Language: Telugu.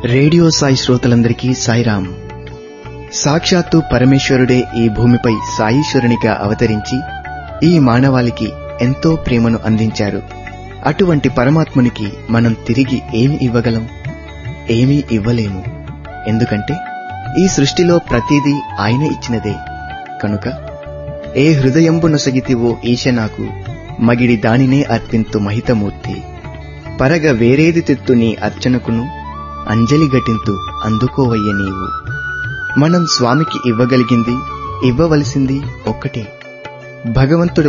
రేడియో సాయి శ్రోతలందరికీ సాయిరాం సాక్షాత్తు పరమేశ్వరుడే ఈ భూమిపై సాయీశ్వరునిగా అవతరించి ఈ మానవాళికి ఎంతో ప్రేమను అందించారు అటువంటి పరమాత్మునికి మనం తిరిగి ఏమి ఇవ్వగలం ఏమీ ఇవ్వలేము ఎందుకంటే ఈ సృష్టిలో ప్రతిదీ ఆయన ఇచ్చినదే కనుక ఏ హృదయంబు నొసగితివో ఈశ నాకు మగిడి దానినే అర్పింతు మహితమూర్తి పరగ వేరేది తెత్తు నీ అర్చనకును అంజలి గటింతు అందుకోవయ్య నీవు మనం స్వామికి ఇవ్వగలిగింది ఇవ్వవలసింది ఒక్కటే భగవంతుడు